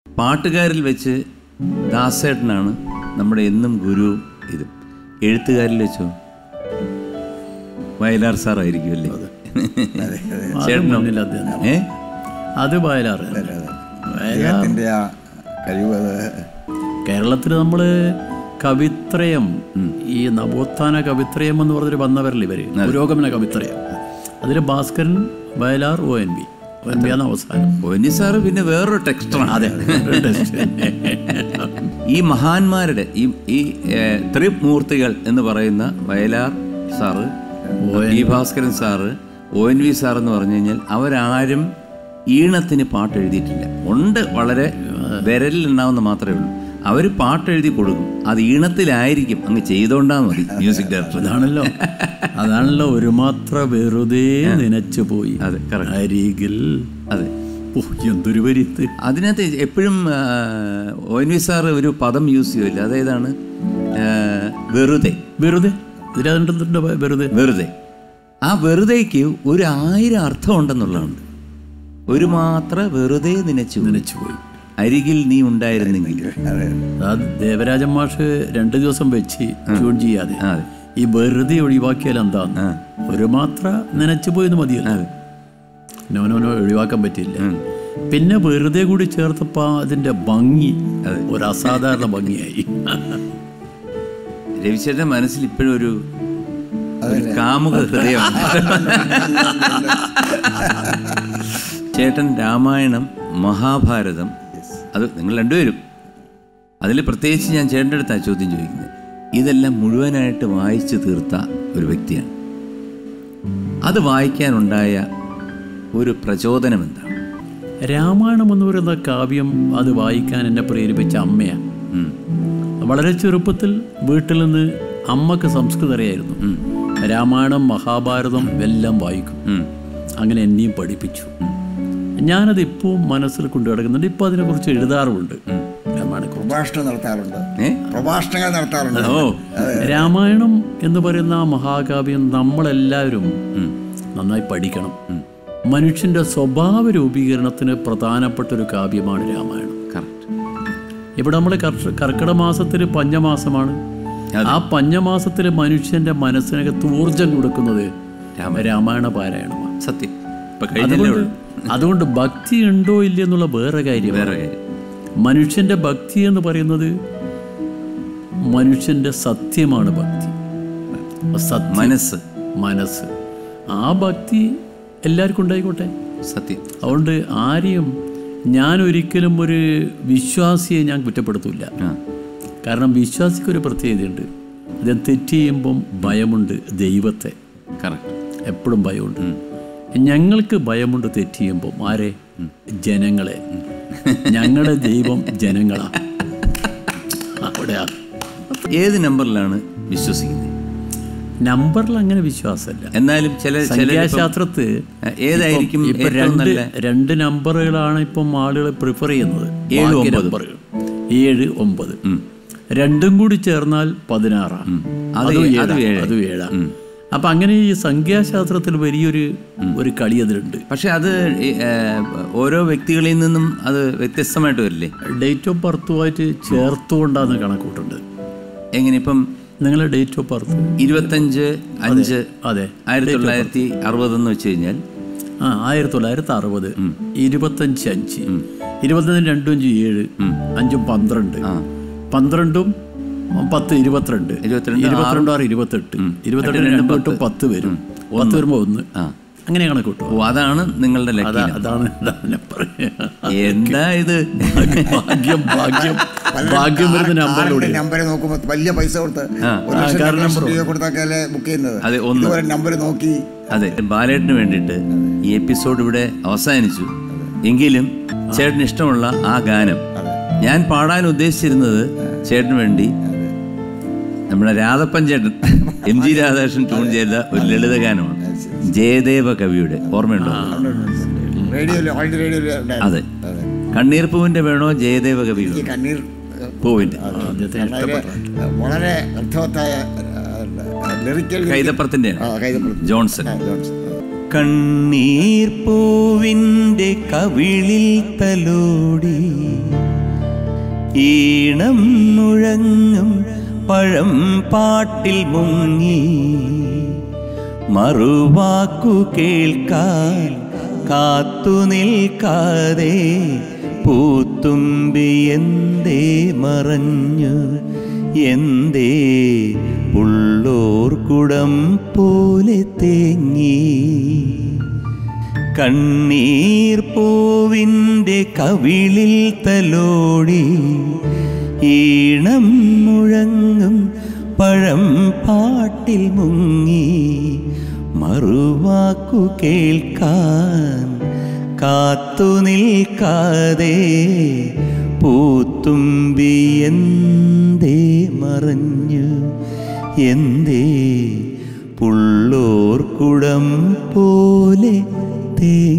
പാട്ടുകാരിൽ വെച്ച് ദാസേട്ടനാണ് നമ്മുടെ എന്നും ഗുരുവും ഇതും എഴുത്തുകാരിൽ വെച്ചോ വയലാർ സാറായിരിക്കും അല്ലേ ചേട്ടനോ മുന്നിൽ അദ്ദേഹം ഏ അത് വയലാറ് അദ്ദേഹത്തിൻ്റെ ആ കഴിവ് അത് കേരളത്തിൽ നമ്മൾ കവിത്രയം ഈ നവോത്ഥാന കവിത്രയം എന്ന് പറഞ്ഞൊരു വന്നവരല്ലേ ഇവര് പുരോഗമന കവിത്രയം അതിൽ Bhaskaran Vayalar O N V O N V ആണ് അവസാനം പൊന്നി സാറ് പിന്നെ വേറൊരു ടെക്സ്റ്ററാണ് അതെ ഈ മഹാന്മാരുടെ ഈ ഈ ഏർ, ത്രിമൂർത്തികൾ എന്ന് പറയുന്ന Vayalar sir E Bhaskaran sir O N V sir എന്ന് പറഞ്ഞു കഴിഞ്ഞാൽ അവരാരും ഈണത്തിന് പാട്ട് എഴുതിയിട്ടില്ല ഉണ്ട് വളരെ വിരലിൽ ഉണ്ടാവുന്ന മാത്രമേ ഉള്ളൂ അവർ പാട്ട് എഴുതി കൊടുക്കും അത് ഈണത്തിലായിരിക്കും അങ്ങ് ചെയ്തോണ്ടാ മതി മ്യൂസിക് ഡയറക്ടർ അതാണല്ലോ അതാണല്ലോ ഒരു മാത്ര വെറുതെ നനച്ചു പോയി അതെ, correct. അരികിൽ അതെ ഓ, എന്തൊരു വരിത്ത് അതിനകത്ത് എപ്പോഴും ഒ എൻ വി സാറ് ഒരു പദം യൂസ് ചെയ്യില്ല അതേതാണ് ആ, വെറുതെ വെറുതെ ഇതിലെന്തുണ്ട് വെറുതെ വെറുതെ ആ വെറുതേക്ക് ഒരു ആയിരം അർത്ഥം ഉണ്ടെന്നുള്ളതാണ് ഒരു മാത്ര വെറുതെ നനച്ചു നനച്ചു പോയി അരികിൽ നീ ഉണ്ടായിരുന്നെങ്കിൽ അതെ അത് ദേവരാജൻ മാഷ് രണ്ട് ദിവസം വെച്ച് ട്യൂൺ ചെയ്യാതെ ആ, അതെ ഈ വെറുതെ ഒഴിവാക്കിയാൽ എന്താന്ന് ഒരു മാത്ര നനച്ചു പോയെന്ന് മതിയല്ലോ അതെ നോനോനോ ഒഴിവാക്കാൻ പറ്റില്ല പിന്നെ വെറുതെ കൂടി ചേർത്തപ്പോ അതിന്റെ ഭംഗി ഒരു അസാധാരണ ഭംഗിയായി രവിചേട്ടൻ്റെ മനസ്സിൽ ഇപ്പോഴും ഒരു ഒരു കാമുക ഹൃദയമാണ് ചേട്ടൻ രാമായണം മഹാഭാരതം അത് നിങ്ങൾ രണ്ടുപേരും അതിൽ പ്രത്യേകിച്ച് ഞാൻ ചേട്ടൻ്റെ അടുത്താണ് ചോദ്യം ചോദിക്കുന്നത് ഇതെല്ലാം മുഴുവനായിട്ട് വായിച്ചു തീർത്ത ഒരു വ്യക്തിയാണ് അത് വായിക്കാനുണ്ടായ ഒരു പ്രചോദനം എന്താണ് രാമായണം എന്ന് പറയുന്ന കാവ്യം അത് വായിക്കാൻ എന്നെ പ്രേരിപ്പിച്ച അമ്മയാണ് ഉം. വളരെ ചെറുപ്പത്തിൽ വീട്ടിൽ നിന്ന് അമ്മക്ക് സംസ്കൃതം അറിയായിരുന്നു രാമായണം മഹാഭാരതം എല്ലാം വായിക്കും ഉം. അങ്ങനെ എന്നെയും പഠിപ്പിച്ചു ഞാനത് ഇപ്പോൾ മനസ്സിൽ കൊണ്ടു കിടക്കുന്നുണ്ട് ഇപ്പോൾ അതിനെക്കുറിച്ച് എഴുതാറുമുണ്ട് രാമായണക്കുറിച്ച് പ്രഭാഷണം നടത്താറുണ്ട് ഏ? പ്രഭാഷണങ്ങൾ നടത്താറുണ്ട് ഓ രാമായണം എന്ന് പറയുന്ന ആ മഹാകാവ്യം നമ്മളെല്ലാവരും നന്നായി പഠിക്കണം മനുഷ്യന്റെ സ്വഭാവ രൂപീകരണത്തിന് പ്രധാനപ്പെട്ട ഒരു കാവ്യമാണ് രാമായണം കറക്റ്റ് ഇവിടെ നമ്മൾ കർക്കിടക മാസത്തിൽ പഞ്ഞമാസമാണ് ആ പഞ്ഞമാസത്തിൽ മനുഷ്യന്റെ മനസ്സിനകത്ത് ഊർജം കൊടുക്കുന്നത് രാമായണ പാരായണമാണ് സത്യം ഇപ്പൊ കഴിഞ്ഞല്ലേ അതുകൊണ്ട് ഉള്ളൂ അതുകൊണ്ട് ഭക്തി ഉണ്ടോ ഇല്ല എന്നുള്ള വേറെ കാര്യം വേറെ കാര്യം മനുഷ്യന്റെ ഭക്തി എന്ന് പറയുന്നത് മനുഷ്യന്റെ സത്യമാണ് ഭക്തി സത്യം മനസ്സ് മനസ്സ് ആ ഭക്തി എല്ലാവർക്കും ഉണ്ടായിക്കോട്ടെ സത്യം അതുകൊണ്ട് ആരെയും ഞാൻ ഒരിക്കലും ഒരു വിശ്വാസിയെ ഞാൻ കുറ്റപ്പെടുത്തില്ല ആ കാരണം വിശ്വാസിക്ക് ഒരു പ്രത്യേകതയുണ്ട് ഇത് തെറ്റ് ചെയ്യുമ്പം ഭയമുണ്ട് ദൈവത്തെ കറക്റ്റ് എപ്പോഴും ഭയമുണ്ട് ഞങ്ങൾക്ക് ഭയമുണ്ട് തെറ്റ് ചെയ്യുമ്പം ആരെ ജനങ്ങളെ ഞങ്ങളുടെ ദൈവം ജനങ്ങളാണ് അവിടെയാ ഏത് നമ്പറിലാണ് വിശ്വസിക്കുന്നത് നമ്പറിൽ അങ്ങനെ വിശ്വാസമല്ല എന്നാലും ചില ചില സംഖ്യാശാസ്ത്രത്ത് ഏതായിരിക്കും ഇപ്പൊ ഏറ്റവും രണ്ട് നല്ല രണ്ട് നമ്പറുകളാണ് ഇപ്പം ആളുകൾ പ്രിഫർ ചെയ്യുന്നത് ഏഴ് ബാക്കി ഒമ്പത്. നമ്പറുകൾ ഏഴ് ഒമ്പത് രണ്ടും കൂടി ചേർന്നാൽ പതിനാറാണ് അത് അതും അത് ഏഴാ. ഏഴ്. അതും ഏഴാണ് അപ്പൊ അങ്ങനെ ഈ സംഖ്യാശാസ്ത്രത്തിൽ വലിയൊരു ഒരു കളി അതിലുണ്ട് പക്ഷെ അത് ഈ, ഏ, ഓരോ വ്യക്തികളിൽ നിന്നും അത് വ്യത്യസ്തമായിട്ട് വരില്ലേ ഡേറ്റ് ഓഫ് ബർത്തുമായിട്ട് ചേർത്തുകൊണ്ടാണ് കണക്കൂട്ടുണ്ട് എങ്ങനെ ഇപ്പം നിങ്ങളെ ഡേറ്റ് ഓഫ് ബർത്ത് ഇരുപത്തഞ്ച് അഞ്ച് അതെ ആയിരത്തി തൊള്ളായിരത്തി അറുപത് എന്ന് വെച്ച് കഴിഞ്ഞാൽ ആ ആയിരത്തി തൊള്ളായിരത്തി അറുപത് ഇരുപത്തഞ്ച് അഞ്ച് ഇരുപത്തഞ്ച് രണ്ടും അഞ്ച് ഏഴ് അഞ്ചും പന്ത്രണ്ട് പന്ത്രണ്ടും പത്ത് ഇരുപത്തിരണ്ട് ഇരുപത്തിരണ്ട്, ഇരുപത്തിരണ്ട് ആറ് ഇരുപത്തെട്ട് ഇരുപത്തെട്ട് രണ്ടും എട്ടും പത്ത് വരും പത്ത് വരുമ്പോ ഒന്ന് അങ്ങനെ കണക്ക് കിട്ടും ഓ അതാണ് നിങ്ങളുടെ അതാ ലക്കി അതാണ് അതാണ് പറയാ. എന്താ ഇത് ഭാഗ്യം ഭാഗ്യം ഭാഗ്യം വരുന്ന നമ്പറിലൂടെ നമ്പർ നോക്കുമ്പോൾ വലിയ പൈസ കൊടുത്ത് ഒരു ലക്ഷം രണ്ട് ലക്ഷം രൂപ കൊടുത്തൊക്കെയല്ലേ ബുക്ക് ചെയ്യുന്നത് അതെ, ഒന്ന്. ഇതുപോലെ നമ്പർ നോക്കി അതെ ബാലേട്ടിന് വേണ്ടിയിട്ട് ഈ എപ്പിസോഡ് ഇവിടെ അവസാനിച്ചു എങ്കിലും ചേട്ടന് ഇഷ്ടമുള്ള ആ ഗാനം ഞാൻ പാടാൻ ഉദ്ദേശിച്ചിരുന്നത് ചേട്ടന് വേണ്ടി നമ്മുടെ രാധപ്പൻ ചേട്ടൻ എം ജി രാധാകൃഷ്ണൻ ട്യൂൺ ചെയ്ത ഒരു ലളിത ഗാനമാണ് ജയദേവ കവിയുടെ ഓർമ്മയുണ്ടോ റേഡിയോയിൽ ഓൾഡ് റേഡിയോയിൽ അതെ കണ്ണീർ പൂവിന്റെ വേണോ ജയദേവ കവിയുടെ ഈ കണ്ണീർ പൂവിന്റെ കാരണം അതില് വളരെ അർത്ഥവത്തായ ലിറിക്കൽ കൈതപ്പുറത്തിന്റെ കൈതപ്പുറത്ത് ജോൺസൺ ജോൺസൺ കണ്ണീർ പൂവിൻ്റെ കവിളിൽ തലോടി ഈണം മുഴങ്ങും പഴം പാട്ടിൽ മുങ്ങി മറുവാക്കു കേൾക്കാൻ കാത്തു നിൽക്കാതെ പൂത്തുമ്പി എന്തേ മറഞ്ഞു എന്തേ ഉള്ളോർ കുടം പോലെ തേങ്ങി കണ്ണീർ പൂവിൻ്റെ കവിളിൽ തലോടി ഈണം മുഴങ്ങും പഴം പാട്ടിൽ മുങ്ങി മറുവാക്കു കേൾക്കാൻ കാത്തു നിൽക്കാതെ പൂത്തുമ്പി എന്തേ മറഞ്ഞു എന്തേ പുള്ളോർ കുടം പോലെ തേ